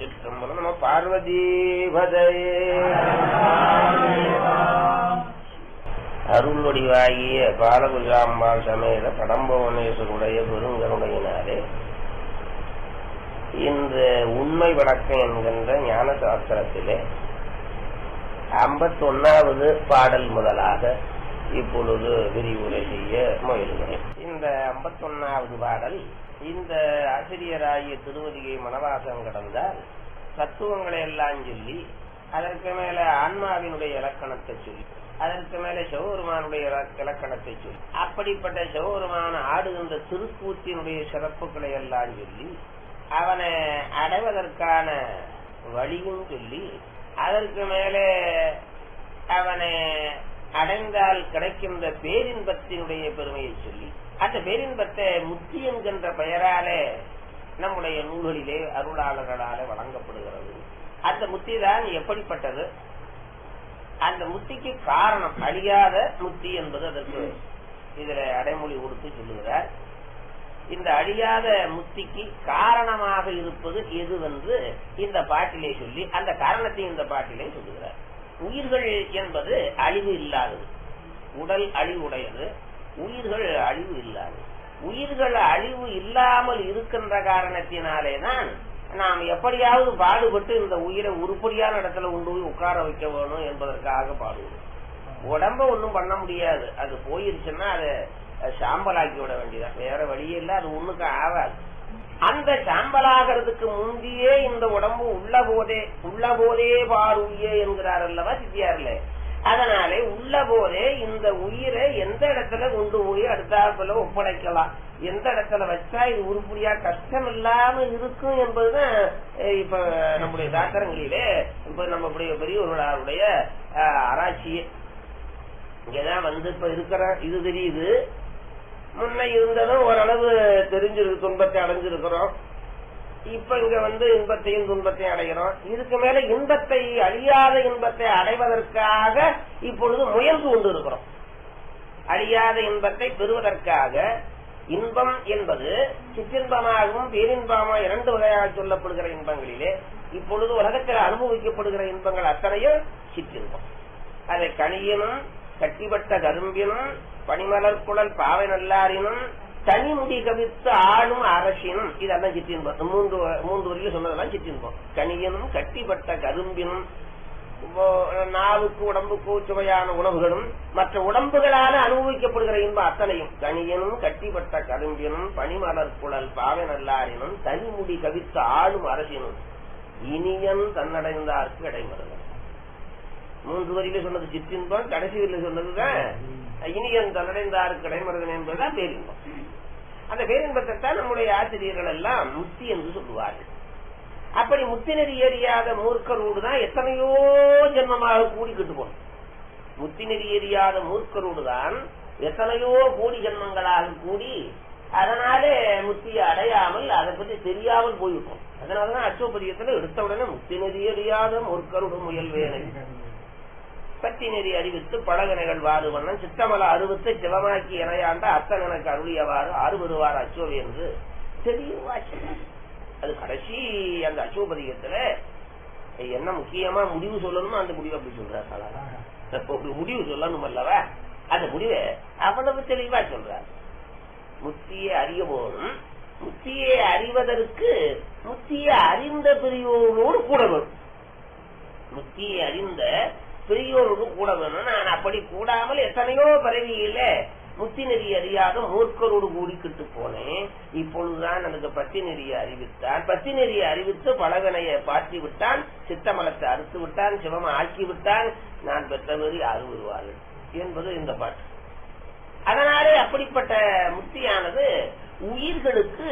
திருச்சிற்றம்பலம் நம பார்வதீபதையே அருள் வடிவாகிய பாலகுஜாம்பாள் சமேத கடம்பவனேஸ்வருடைய பெருங்கருணையினாலே இந்த உண்மை வழக்கம் என்கின்ற ஞான சாஸ்திரத்திலே ஐம்பத்தொன்னாவது பாடல் முதலாக இப்பொழுது விரிவுரை செய்ய முயல்கிறேன் இந்த ஐம்பத்தொன்னாவது பாடல் இந்த ஆசிரியராகிய திருவதியை மனவாசம் கடந்தால் தத்துவங்களை எல்லாம் சொல்லி அதற்கு மேல ஆன்மாவினுடைய இலக்கணத்தை சொல்லி அதற்கு மேல சிவபெருமானுடைய இலக்கணத்தை சொல்லி அப்படிப்பட்ட சிவபெருமான ஆடுகின்ற திருக்கூத்தினுடைய சிறப்புகளை எல்லாம் சொல்லி அவனை அடைவதற்கான வழியும் சொல்லி அதற்கு மேலே அவனை அடைந்தால் கிடைக்கின்ற பேரின்பத்தினுடைய பெருமையை சொல்லி அந்த பேரின்பத்தை முத்தி என்கின்ற பெயராலே நம்முடைய நூல்களிலே அருளாளர்களாலே வழங்கப்படுகிறது அந்த முத்தி தான் எப்படிப்பட்டது அந்த முத்திக்கு காரணம் அழியாத முத்தி என்பது அதற்கு இதுல அடைமொழி கொடுத்து சொல்லுகிறார் இந்த அழியாத முத்திக்கு காரணமாக இருப்பது எதுவென்று இந்த பாட்டிலே சொல்லி அந்த காரணத்தை இந்த பாட்டிலே சொல்லுகிறார் உயிர்கள் என்பது அழிவு இல்லாதது உடல் அழிவுடையது உயிர்கள் அழிவு இல்லாதது உயிர்கள் அழிவு இல்லாமல் இருக்கின்ற காரணத்தினாலே தான் நாம் எப்படியாவது பாடுபட்டு இந்த உயிரை உருப்படியான இடத்துல கொண்டு போய் உட்கார வைக்க வேணும் என்பதற்காக பாடுவோம் உடம்ப ஒன்றும் பண்ண முடியாது அது போயிருச்சுன்னா அதை சாம்பலாக்கி விட வேண்டியதான் வேற வழியே இல்ல அது ஒண்ணுக்கு ஆகாது அந்த சாம்பலாகிறதுக்கு முந்தியே இந்த உடம்பு உள்ள போதே உள்ள போதே பாருய என்கிறார் அல்லவா சித்தியார்ல அதனாலே உள்ள போதே இந்த உயிரை எந்த இடத்துல கொண்டு போய் அடுத்தாப்புல ஒப்படைக்கலாம் எந்த இடத்துல வச்சா இது உருப்படியா கஷ்டம் இல்லாம இருக்கும் என்பதுதான் இப்ப நம்முடைய தாக்கரங்களிலே இப்ப நம்ம பெரியவர்களுடைய ஆராய்ச்சியே இங்கதான் வந்து இப்ப இருக்கிற இது தெரியுது முன்ன இருந்ததும் ஓரளவு தெரிஞ்சிருக்கு துன்பத்தை அடைஞ்சிருக்கிறோம் இப்ப இங்க வந்து இன்பத்தையும் துன்பத்தையும் அடைகிறோம் இதுக்கு மேல இன்பத்தை அழியாத இன்பத்தை அடைவதற்காக இப்பொழுது முயன்று கொண்டு இருக்கிறோம் அழியாத இன்பத்தை பெறுவதற்காக இன்பம் என்பது சிற்றின்பமாகவும் பேரின்பமா இரண்டு வகையாக சொல்லப்படுகிற இன்பங்களிலே இப்பொழுது உலகத்தில் அனுபவிக்கப்படுகிற இன்பங்கள் அத்தனையும் சிற்றின்பம் அதை கனியனும் கட்டிப்பட்ட கரும்பினும் பனிமலர் குழல் பாவை நல்லாரினும் தனிமுடி கவித்து ஆளும் அரசினும் இதெல்லாம் சிற்றின்பம் மூன்று மூன்று வரையில சொன்னதெல்லாம் சிற்றின்பம் கனியனும் கட்டிப்பட்ட கரும்பினும் நாவுக்கு உடம்புக்கு சுவையான உணவுகளும் மற்ற உடம்புகளால அனுபவிக்கப்படுகிற இன்பம் அத்தனையும் கனியனும் கட்டிப்பட்ட கரும்பினும் பனிமலர் குழல் பாவை நல்லாரினும் தனிமுடி கவித்து ஆளும் அரசினும் இனியன் தன்னடைந்தார்க்கு இடைமருதல் மூன்று வரியில சொன்னது சிற்றின்பம் கடைசி வரியில சொன்னதுதான் இனியன் தன்னடைந்தாருக்கு இடைமருதன் என்பதுதான் பேரின்பம் அந்த பேரின்பத்தை தான் நம்முடைய ஆசிரியர்கள் எல்லாம் முத்தி என்று சொல்லுவார்கள் அப்படி முத்தி நெறி ஏறியாத மூர்க்கரோடு தான் எத்தனையோ ஜென்மமாக கூடிக்கிட்டு போனோம் முத்தி நெறி ஏறியாத மூர்க்கரோடு தான் எத்தனையோ கோடி ஜென்மங்களாக கூடி அதனாலே முத்தியை அடையாமல் அதை பற்றி தெரியாமல் போய்விட்டோம் அதனாலதான் அச்சோபதியத்துல எடுத்த உடனே முத்தி நெறி அறியாத மூர்க்கருடு முயல்வேனை பத்தி நெறி அறிவித்து பழகனைகள் வாறு வண்ணம் சித்தமல அறுபத்து சிவமாக்கி இணையாண்ட அத்தன் எனக்கு அருளியவாறு அறுபதுவார் அச்சோவி என்று தெளிவா அது கடைசி அந்த அச்சோபதிகத்துல என்ன முக்கியமா முடிவு சொல்லணுமோ அந்த முடிவு அப்படி சொல்றாரு ஒரு முடிவு சொல்லணும் அல்லவா அந்த முடிவை அவ்வளவு தெளிவா சொல்றார் முத்தியை அறிய போதும் முத்தியை அறிவதற்கு முத்தியை அறிந்த பெரியோரோடு கூட வரும் முத்தியை அறிந்த பெரியோரோடு கூட வேணும் நான் அப்படி கூடாமல் எத்தனையோ பிறவியில முத்தி நெறி அறியாத மூர்க்கரோடு கூடிக்கிட்டு போனேன் இப்பொழுதுதான் எனக்கு பத்தி நெறிய அறிவித்தான் பத்தி நெறிய அறிவித்து பலகனைய பாட்டி விட்டான் சித்தமலத்தை அறுத்து விட்டான் சிவம ஆக்கி விட்டான் நான் பெற்றவரி அறுவருவார்கள் என்பது இந்த பாட்டு அதனாலே அப்படிப்பட்ட முத்தியானது உயிர்களுக்கு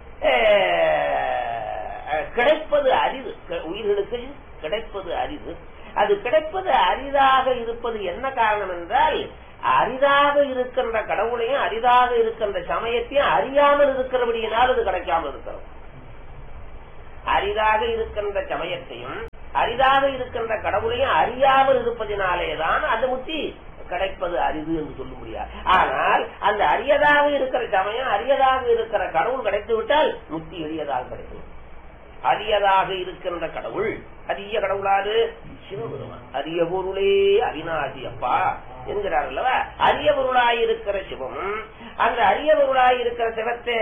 கிடைப்பது அரிது உயிர்களுக்கு கிடைப்பது அரிது அது கிடைப்பது அரிதாக இருப்பது என்ன காரணம் என்றால் அரிதாக இருக்கின்ற கடவுளையும் அரிதாக இருக்கின்ற சமயத்தையும் அறியாமல் இருக்கிறபடியினால் அது கிடைக்காமல் இருக்கிறது அரிதாக இருக்கின்ற சமயத்தையும் அரிதாக இருக்கின்ற கடவுளையும் அறியாமல் இருப்பதினாலேதான் அது முத்தி கிடைப்பது அரிது என்று சொல்ல முடியாது ஆனால் அந்த அரியதாக இருக்கிற சமயம் அரியதாக இருக்கிற கடவுள் கிடைத்து விட்டால் முக்தி எளியதாக கிடைக்கும் அரியதாக இருக்கின்ற கடவுள் அரிய கடவுளாரு சிவபெருமான் அரிய பொருளே அவிநாசி அப்பா என்கிறார் அல்லவா அரிய பொருளாயிருக்கிற சிவம் அந்த அரிய பொருளாயிருக்கிற சிவத்தை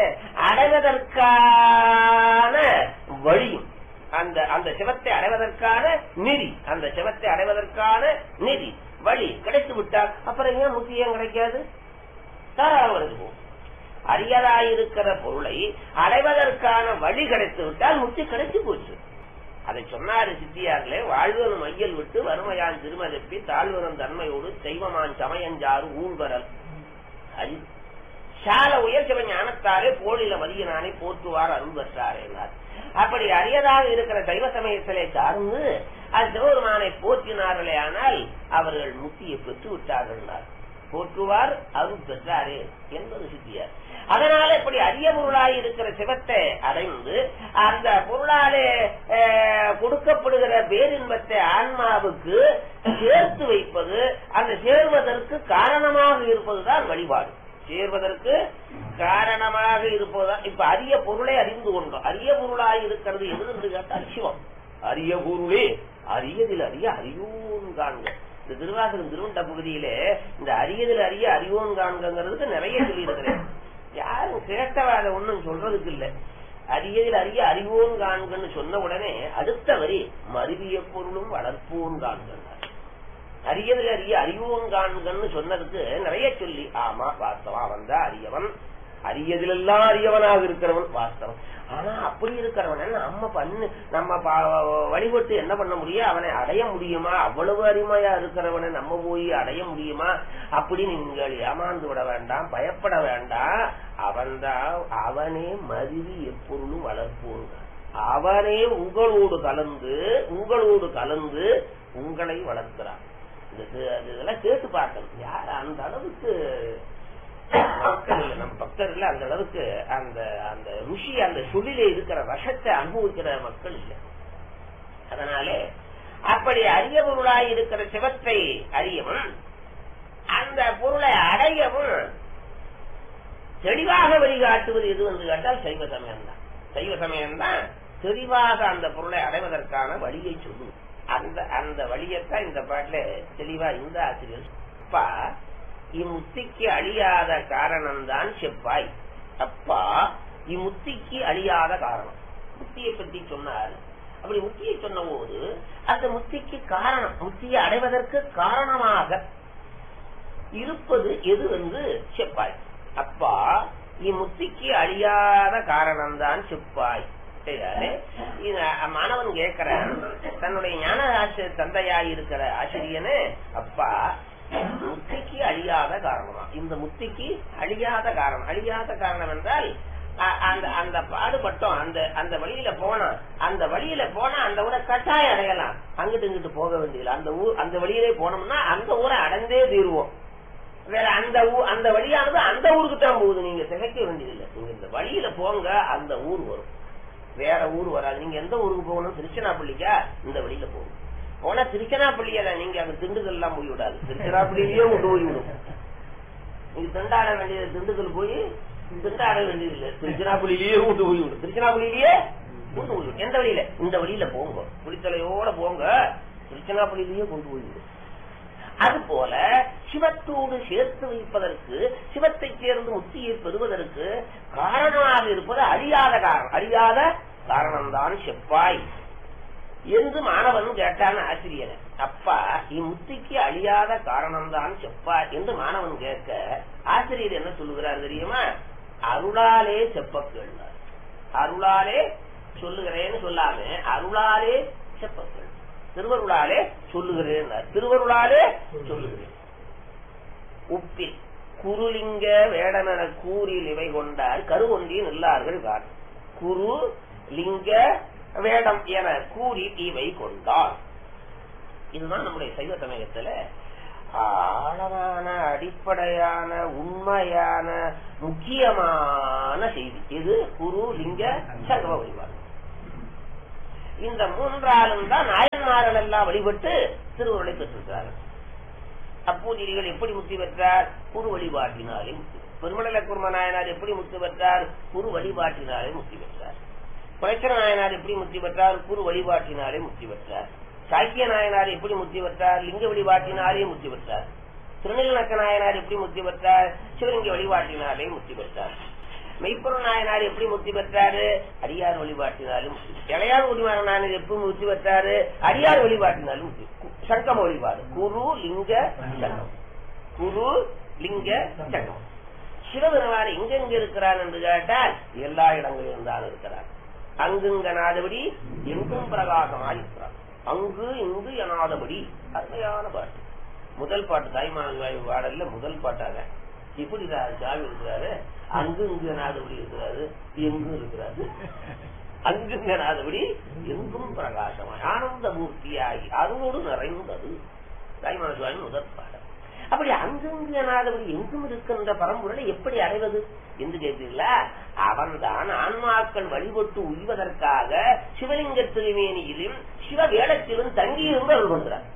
அடைவதற்கான வழியும் அந்த அந்த சிவத்தை அடைவதற்கான நெறி அந்த சிவத்தை அடைவதற்கான நெறி வழி கிடைத்து விட்டால் அப்புறம் ஏன் முக்தி ஏன் கிடைக்காது தாராளம் எடுத்து போகும் அரியதாயிருக்கிற பொருளை அடைவதற்கான வழி கிடைத்து விட்டால் முக்தி கிடைத்து போச்சு அதை சொன்னாரு சித்தியார்களே வாழ்வனும் மையல் விட்டு வறுமையான் திருமதப்பி தாழ்வனும் தன்மையோடு தெய்வமான் சமயஞ்சாறு ஊழ்வரல் அறி சால உயர் சிவ ஞானத்தாரே போலில மதியனானை போற்றுவார் அருள் பெற்றார் என்றார் அப்படி அரியதாக இருக்கிற தெய்வ சமயத்திலே சார்ந்து அது சிவபெருமானை போற்றினார்களே ஆனால் அவர்கள் முக்தியை பெற்று விட்டார்கள் என்றார் போற்றுவார் அருள் பெற்றாரே என்பது சித்தியார் அதனால இப்படி அரிய பொருளாய் இருக்கிற சிவத்தை அடைந்து அந்த பொருளாலே கொடுக்கப்படுகிற பேரின்பத்தை ஆன்மாவுக்கு சேர்த்து வைப்பது அந்த சேர்வதற்கு காரணமாக இருப்பதுதான் வழிபாடு சேர்வதற்கு காரணமாக இருப்பதுதான் இப்ப அரிய பொருளை அறிந்து கொண்டோம் அரிய பொருளாய் இருக்கிறது எது என்று கேட்டால் சிவம் அரிய பொருளே அரியதில் அறிய அறியோன் காண்க இந்த திருவாசகம் திருவண்ட பகுதியிலே இந்த அரியதில் அறிய அறிவோன் காண்கிறதுக்கு நிறைய சொல்லி இருக்கிறேன் யாரும் கேட்டவாத ஒண்ணும் சொல்றதுக்கு இல்ல அரியதில் அறிய அறிவோன் காண்கன்னு சொன்ன உடனே அடுத்த வரி மருவிய பொருளும் வளர்ப்போன் காண்கிறார் அரியதில் அறிய அறிவோன் காண்கன்னு சொன்னதுக்கு நிறைய சொல்லி ஆமா வாஸ்தவம் அவன் தான் அரியவன் அரியதிலெல்லாம் அரியவனாக இருக்கிறவன் வாஸ்தவம் ஆனா அப்படி இருக்கிறவன நம்ம பண்ணு நம்ம வழிபட்டு என்ன பண்ண முடியும் அவனை அடைய முடியுமா அவ்வளவு அருமையா இருக்கிறவனை நம்ம போய் அடைய முடியுமா அப்படின்னு நீங்கள் ஏமாந்து விட வேண்டாம் பயப்பட வேண்டாம் அவன்தான் அவனே மருவி எப்பொருளும் வளர்ப்போங்க அவனே உங்களோடு கலந்து உங்களோடு கலந்து உங்களை வளர்க்கிறான் இதெல்லாம் கேட்டு பார்க்கணும் யார் அந்த அளவுக்கு மக்கள் நம்ம பக்தர்கள் அந்த அளவுக்கு அந்த அந்த ருஷி அந்த சொல்லிலே இருக்கிற விஷத்தை அனுபவிக்கிற மக்கள் இல்லை அதனாலே அப்படி அரிய பொருளாய் இருக்கிற சிவத்தை அறியவும் அந்த பொருளை அடையவும் தெளிவாக வழிகாட்டுவது எது என்று கேட்டால் சைவ சமயம் தான் சைவ சமயம் தான் தெளிவாக அந்த பொருளை அடைவதற்கான வழியை சொல்லும் அந்த அந்த வழியத்தான் இந்த பாட்டுல தெளிவா இந்த ஆசிரியர் அப்பா இம்முத்திக்கு அழியாத காரணம்தான் செப்பாய் அப்பா இம்முத்திக்கு அழியாத காரணம் முத்தியை பற்றி சொன்னார் அப்படி முத்தியை சொன்ன போது அந்த முத்திக்கு காரணம் முத்தியை அடைவதற்கு காரணமாக இருப்பது எது என்று செப்பாய் அப்பா இம்முத்திக்கு அழியாத காரணம்தான் செப்பாய் மாணவன் கேட்கிறான் தன்னுடைய ஞான ஆசிரியர் தந்தையாய் இருக்கிற ஆசிரியனே அப்பா முத்திக்கு அழியாத காரணமா இந்த முத்திக்கு அழியாத காரணம் அழியாத காரணம் என்றால் அந்த அந்த பாடுபட்டோம் அந்த அந்த வழியில போனா அந்த வழியில போனா அந்த ஊரை கட்டாயம் அடையலாம் அங்கிட்டு இங்கிட்டு போக வேண்டியதில்லை அந்த ஊர் அந்த வழியிலே போனோம்னா அந்த ஊரை அடைந்தே தீருவோம் வேற அந்த ஊர் அந்த வழியானது அந்த ஊருக்கு தான் போகுது நீங்க திகைக்க வேண்டியதில்லை நீங்க இந்த வழியில போங்க அந்த ஊர் வரும் வேற ஊர் வராது நீங்க எந்த ஊருக்கு போகணும் திருச்சினாப்பள்ளிக்கா இந்த வழியில போகணும் போனா திருச்சனாப்பள்ளியில நீங்க அங்க திண்டுக்கல் எல்லாம் போய் விடாது திருச்சிராப்பள்ளியிலேயே கொண்டு போய் விடும் நீங்க திண்டாட வேண்டியது திண்டுக்கல் போய் திண்டாட வேண்டியது இல்ல திருச்சிராப்பள்ளியிலேயே கொண்டு போய் விடும் திருச்சிராப்பள்ளியிலேயே கொண்டு போய் விடும் எந்த வழியில இந்த வழியில போங்க புளித்தலையோட போங்க திருச்சிராப்பள்ளியிலேயே கொண்டு போய் விடும் அது போல சிவத்தோடு சேர்த்து வைப்பதற்கு சிவத்தை சேர்ந்து முத்தியை பெறுவதற்கு காரணமாக இருப்பது அழியாத காரணம் அழியாத காரணம்தான் செப்பாய் என்று மாணவன் கேட்டான் ஆசிரியர் அப்பா இம்முத்திக்கு அழியாத காரணம்தான் செப்பா என்று மாணவன் கேட்க ஆசிரியர் என்ன சொல்லுகிறார் தெரியுமா அருளாலே செப்ப கேள்வார் அருளாலே சொல்லுகிறேன்னு சொல்லாம அருளாலே செப்ப கேள் திருவருளாலே சொல்லுகிறேன் திருவருளாலே சொல்லுகிறேன் உப்பில் குருலிங்க வேடமென கூறில் இவை கொண்டார் கருவொன்றி நில்லார்கள் கார் குரு லிங்க வேடம் என கூறி இவை கொண்டார் இதுதான் நம்முடைய சைவ சமயத்துல ஆழமான அடிப்படையான உண்மையான முக்கியமான செய்தி இது குரு லிங்க சர்வ வழிபாடு இந்த மூன்றாலும் தான் நாயன்மார்கள் எல்லாம் வழிபட்டு திருவுருளை பெற்றிருக்கிறார்கள் அப்பூதிரிகள் எப்படி முக்தி பெற்றார் குரு வழிபாட்டினாலே முக்தி பெருமடல குரும நாயனார் எப்படி முக்தி பெற்றார் குரு வழிபாட்டினாலே முக்தி பெற்றார் குறைச்சர நாயனார் எப்படி முக்தி பெற்றார் குரு வழிபாட்டினாலே முக்தி பெற்றார் சாக்கிய நாயனார் எப்படி முக்தி பெற்றார் லிங்க வழிபாட்டினாலே முக்தி பெற்றார் திருநெல்நக்க நாயனார் எப்படி முக்தி பெற்றார் சிவலிங்க வழிபாட்டினாலே முக்தி பெற்றார் மெய்ப்பொருள் நாயனார் எப்படி முக்தி பெற்றாரு அடியார் வழிபாட்டினாலும் முக்தி இளையார் ஒளிமாற நாயனார் எப்படி முக்தி பெற்றாரு அடியார் வழிபாட்டினாலும் முக்தி கு- சங்கம் வழிபாடு குரு லிங்க சங்கம் குரு லிங்க சங்கம் சிவபெருமான் எங்கெங்க இருக்கிறான் என்று கேட்டால் எல்லா இடங்களிலும் தான் இருக்கிறார் அங்குங்கனாதபடி எங்கும் பிரகாசமாய் இருக்கிறார் அங்கு இங்கு எனாதபடி அருமையான பாட்டு முதல் பாட்டு தாய்மான பாடல்ல முதல் பாட்டாக இப்படி ரா- சாமி இருக்கிறாரு அங்கு இங்கு எனாதபடி இருக்கிறாரு எங்கும் இருக்கிறாரு அங்குங்கனாதபடி எங்கும் பிரகாசமாய் ஆனந்த மூர்த்தியாகி அருளோடு நிறைந்தது தாய்மான சுவாமி முதல் பாடல் அப்படி அங்கங்கு எனாதபடி எங்கும் இருக்கின்ற பரம்பொருளை எப்படி அடைவது என்று கேட்டீர்களா அவன்தான் ஆன்மாக்கள் வழிபட்டு உய்வதற்காக சிவலிங்க திருமேனியிலும் சிவ வேடத்திலும் தங்கியிருந்து அருள் கொண்டார்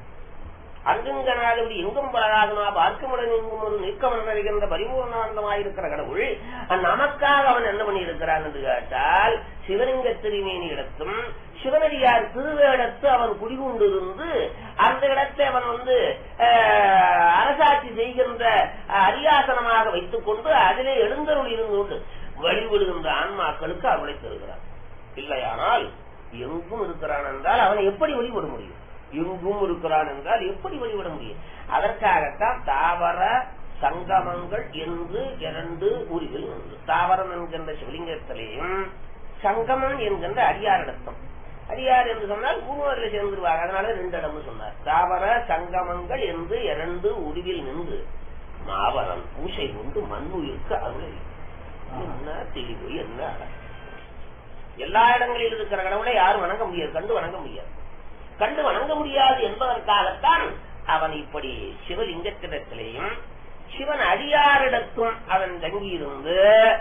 அங்குங்கனாதபடி எங்கும் பலராகனா பார்க்கமுடன் எங்கும் ஒரு நீக்கமன் அறிகின்ற பரிபூர்ணானந்தமாயிருக்கிற கடவுள் நமக்காக அவன் என்ன பண்ணி இருக்கிறான் என்று கேட்டால் சிவலிங்க திருமேனி இடத்தும் சிவனடியார் திருவேடத்து அவன் குடிகொண்டிருந்து அந்த இடத்தை அவன் வந்து அஹ், அரசாட்சி செய்கின்ற அஹ், அரியாசனமாக வைத்துக் கொண்டு அதிலே எழுந்தருள் இருந்து கொண்டு வழிபடுகின்ற ஆன்மாக்களுக்கு அவளை தருகிறான் இல்லையானால் எங்கும் இருக்கிறான் என்றால் அவனை எப்படி வழிபட முடியும் எங்கும் இருக்கிறான் என்றால் எப்படி வழிபட முடியும் அதற்காகத்தான் தாவர சங்கமங்கள் என்று இரண்டு உரிவில் உண்டு தாவரம் என்கின்ற சிவலிங்கத்திலேயும் சங்கமம் என்கின்ற அடியாரிடத்தம் அடியார் என்று சொன்னால் குருவரில் சேர்ந்துருவாங்க அதனால ரெண்டு இடம்னு சொன்னார் தாவர சங்கமங்கள் என்று இரண்டு உருவில் நின்று மாவரம் பூசை கொண்டு மண்ணுயிருக்கு அருளை என்ன தெளிவு என்ன அழகு எல்லா இடங்களிலும் இருக்கிற கடவுளை யாரும் வணங்க முடியாது கண்டு வணங்க முடியாது கண்டு வணங்க முடியாது என்பதற்காகத்தான் அவன் இப்படி சிவலிங்கத்திடத்திலேயும் சிவன் அடியாரிடத்தும் அவன் தங்கியிருந்து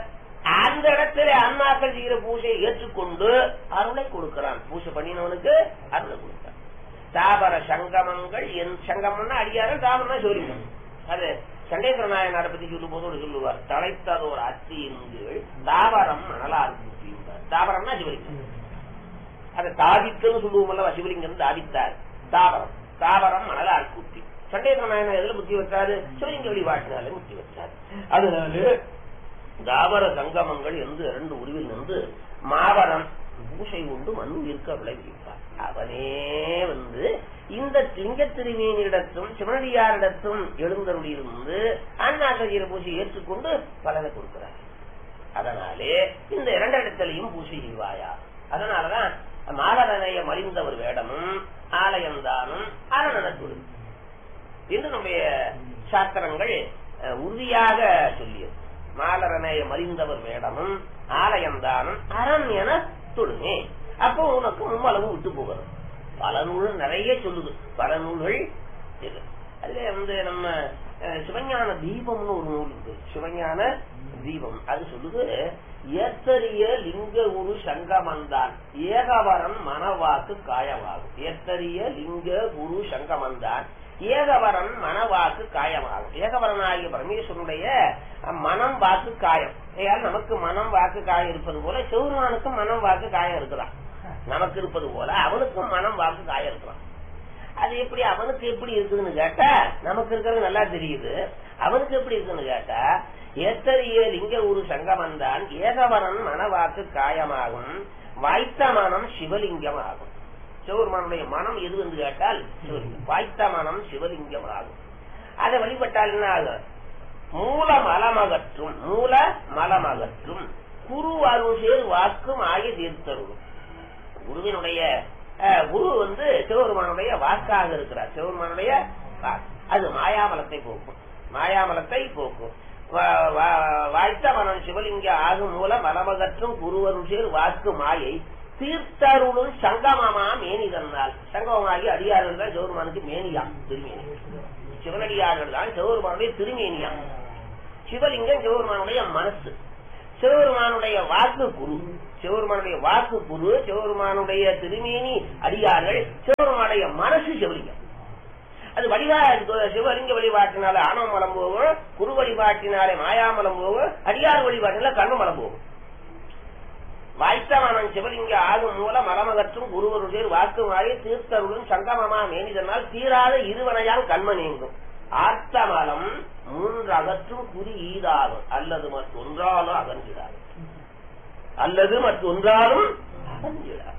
அந்த இடத்திலே அண்ணாக்கள் செய்கிற பூஜையை ஏற்றுக்கொண்டு அருளை கொடுக்கிறான் பூஜை பண்ணினவனுக்கு அருளை கொடுக்கிறான் தாபர சங்கமங்கள் என் சங்கமம்னா அடியார்கள் தாபரம்னா சோரிக்கம் அது சண்டேஸ்வர நாயனாரை பத்தி சொல்லும் போது ஒரு சொல்லுவார் தலைத்ததோர் அத்தியின் கீழ் தாவரம் மணலார் பூட்டியுள்ளார் தாவரம்னா சிவலிங்கம் அதை தாவித்தன்னு சொல்லுவோம்ல சிவலிங்கம் தாவித்தார் தாவரம் தாவரம் மணலார் கூட்டி சண்டேஸ்வர நாயனர் எதுல புத்தி வச்சாரு சிவலிங்க வழிபாட்டினாலே புத்தி வச்சாரு அதனால தாவர சங்கமங்கள் என்று இரண்டு உருவில் நின்று மாவரம் பூசை உண்டு மண் இருக்க விளைவிப்பார் அவனே வந்து இந்த லிங்க திருமேனியிடத்தும் சிவனடியாரிடத்தும் எழுந்தருளியிருந்து அண்ணாக்கரியிற பூசை ஏற்றுக்கொண்டு பலனை கொடுக்கிறார் அதனாலே இந்த இரண்டிடத்திலையும் பூசை செய்வாயா அதனாலதான் மாலரனைய மலிந்தவர் வேடமும் ஆலயம்தானும் அரணனத்துடு என்று நம்முடைய சாஸ்திரங்கள் அஹ், உறுதியாக சொல்லியது மாலரனைய மலிந்தவர் வேடமும் ஆலயம்தானும் அரண் என தொழுமே அப்போ உனக்கு மும்மளவு விட்டு போகிறது பல நூல்கள் நிறைய சொல்லுது பல நூல்கள் இது அதுல வந்து நம்ம அஹ், சிவஞான தீபம்னு ஒரு நூல் இருக்கு சிவஞான தீபம் அது சொல்லுது ஏத்தரிய லிங்க உரு சங்கமந்தான் ஏகவரம் மனவாக்கு காயமாகும் ஏத்தரிய லிங்க குரு சங்கமந்தான் ஏகவரன் மனவாக்கு காயமாகும் ஏகவரனாகிய பரமேஸ்வரனுடைய மனம் வாக்கு காயம் ஏயால் நமக்கு மனம் வாக்கு காயம் இருப்பது போல சிவருமானுக்கும் மனம் வாக்கு காயம் இருக்குதான் நமக்கு இருப்பது போல அவனுக்கும் மனம் வாக்கு காயம் இருக்கலாம் அது எப்படி அவனுக்கு எப்படி இருக்குதுன்னு கேட்டா நமக்கு இருக்கிறது நல்லா தெரியுது அவனுக்கு எப்படி இருக்குன்னு கேட்டா ஏத்தரிய லிங்க ஒரு சங்கமந்தான் ஏகவரன் மனவாக்கு காயமாகும் வாய்த்த மனம் சிவலிங்கம் ஆகும் சிவபெருமானுடைய மனம் எது என்று கேட்டால் சிவலிங்கம் வாய்த்த மனம் சிவலிங்கம் ஆகும் அதை வழிபட்டால் என்ன ஆகும் மூல மலமகற்றும் மூல மலமகற்றும் குரு அருள் வாக்கும் ஆகிய தீர்த்தருளும் குருவினுடைய அஹ், குரு வந்து சிவபெருமானுடைய வாக்காக இருக்கிறார் சிவபெருமானுடைய வாக்கு அது மாயாமலத்தை போக்கும் மாயாமலத்தை போக்கும் வா- வா- வாய்த்த மனம் சிவலிங்க ஆகும் மூல மலமகற்றும் குருவருஷேர் வாக்கு மாயை தீர்த்தருளும் சங்கமமா மேனி தன்னால் சங்கமமாகி அடியார்கள் தான் சிவபெருமானுக்கு மேனியாம் திருமேனி சிவனடியார்கள் தான் சிவபெருமானுடைய திருமேனியாம் சிவலிங்கம் சிவபெருமானுடைய மனசு சிவபெருமானுடைய வாக்கு குரு சிவபெருமானுடைய வாக்கு குரு சிவபெருமானுடைய திருமேனி அடியார்கள் சிவபெருமானுடைய மனசு சிவலிங்கம் அது வழிபா சிவலிங்க வழிபாட்டினால ஆணவமலம் போகும் குரு வழிபாட்டினாலே மாயாமலம் போகும் அடியார் வழிபாட்டினால கர்மமலம் போகும் வாய்த்தவனம் சிவலிங்க ஆகும் மூல மலமகற்றும் குருவருடைய வாக்கு மாறி தீர்த்தருளும் சங்கமமா மேனிதனால் தீராத இருவனையால் கண்ம நீங்கும் ஆர்த்தமலம் மூன்று அகற்றும் குறி ஈதாகும் அல்லது மற்றொன்றாலும் அகன்றிடாது அல்லது மற்றொன்றாலும் அகன்றிடாது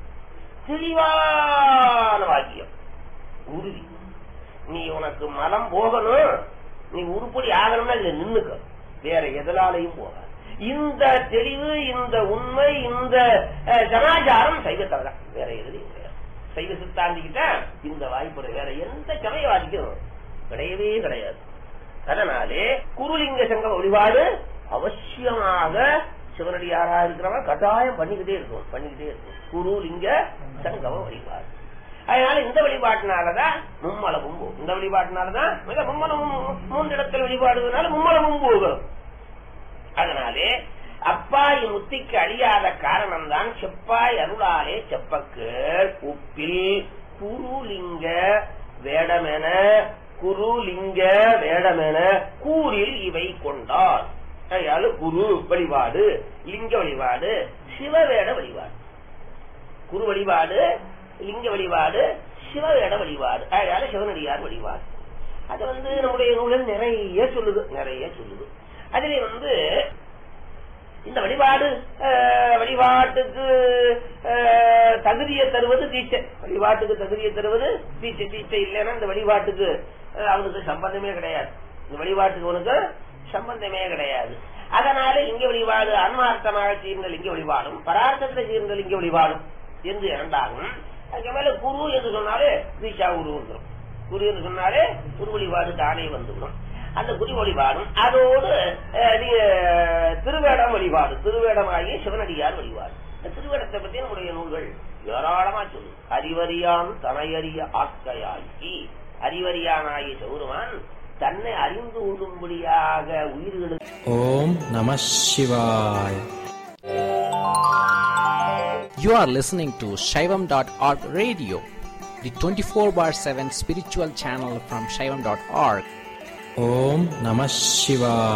தெளிவான வாக்கியம் உறுதி நீ உனக்கு மலம் போகணும் நீ உருப்படி ஆகணும்னா இதுல நின்னுக்க வேற எதனாலையும் போகாது இந்த தெளிவு இந்த உண்மை இந்த அஹ், சமாச்சாரம் சைவத்தில் தான் வேற எதுலையும் கிடையாது சைவ சித்தாந்திக்கிட்ட இந்த வாய்ப்பு வேற எந்த சமயவாதிக்கும் கிடையவே கிடையாது அதனாலே குருலிங்க சங்க வழிபாடு அவசியமாக சிவனடியாரா இருக்கிறவன் கட்டாயம் பண்ணிக்கிட்டே இருக்கும் பண்ணிக்கிட்டே இருக்கும் குருலிங்க சங்கம வழிபாடு அதனால இந்த வழிபாட்டினாலதான் மும்மலமும் போகும் இந்த வழிபாட்டினாலதான் மிக மும்மலமும் மூன்று இடத்துல வழிபாடுவதனால மும்மலமும் போகும் அதனாலே அப்பாய் முத்திக்கு அழியாத காரணம்தான் செப்பாய் அருளாலே செப்பக்கு உப்பில் குருலிங்க வேடமென குருலிங்க வேடமென கூறில் இவை கொண்டார் அதனால குரு வழிபாடு லிங்க வழிபாடு சிவவேட வழிபாடு குரு வழிபாடு லிங்க வழிபாடு சிவவேட வழிபாடு அதனால சிவனடியார் வழிபாடு அது வந்து நம்முடைய நூலில் நிறைய சொல்லுது நிறைய சொல்லுது அதிலே வந்து இந்த வழிபாடு அஹ், வழிபாட்டுக்கு அஹ், தகுதியை தருவது தீட்சை வழிபாட்டுக்கு தகுதியை தருவது தீட்சை தீட்சை இல்லைன்னா இந்த வழிபாட்டுக்கு அஹ், அவனுக்கு சம்பந்தமே கிடையாது இந்த வழிபாட்டுக்கு அவனுக்கு சம்பந்தமே கிடையாது அதனால இங்க வழிபாடு ஆன்மார்த்தமாக செய்கின்ற லிங்க வழிபாடும் பரார்த்தத்தை செய்கின்ற லிங்க வழிபாடும் என்று இரண்டாகும் அதுக்கு மேல குரு என்று சொன்னாலே தீட்சா குரு வந்துடும் குரு என்று சொன்னாலே குரு வழிபாடு தானே வந்துவிடும் அந்த குரு வழிபாடும் அதோடு அஹ், நீ, அஹ், திருவேடம் வழிபாடு திருவேடமாகிய சிவனடியார் வழிபாடு இந்த திருவேடத்தை பத்தி நம்முடைய நூல்கள் ஏராளமா சொல்லு அறிவறியான் தனையறிய ஆக்கையாக்கி அறிவறியானாகிய சௌருமான் தன்னை அறிந்து கொள்ளும்படியாக உயிர்களுக்கு ஓம் நம சிவாய் You are listening to Shaivam.org radio, the 24 bar 7 spiritual channel from Shaivam.org. Om Namah Shivaya.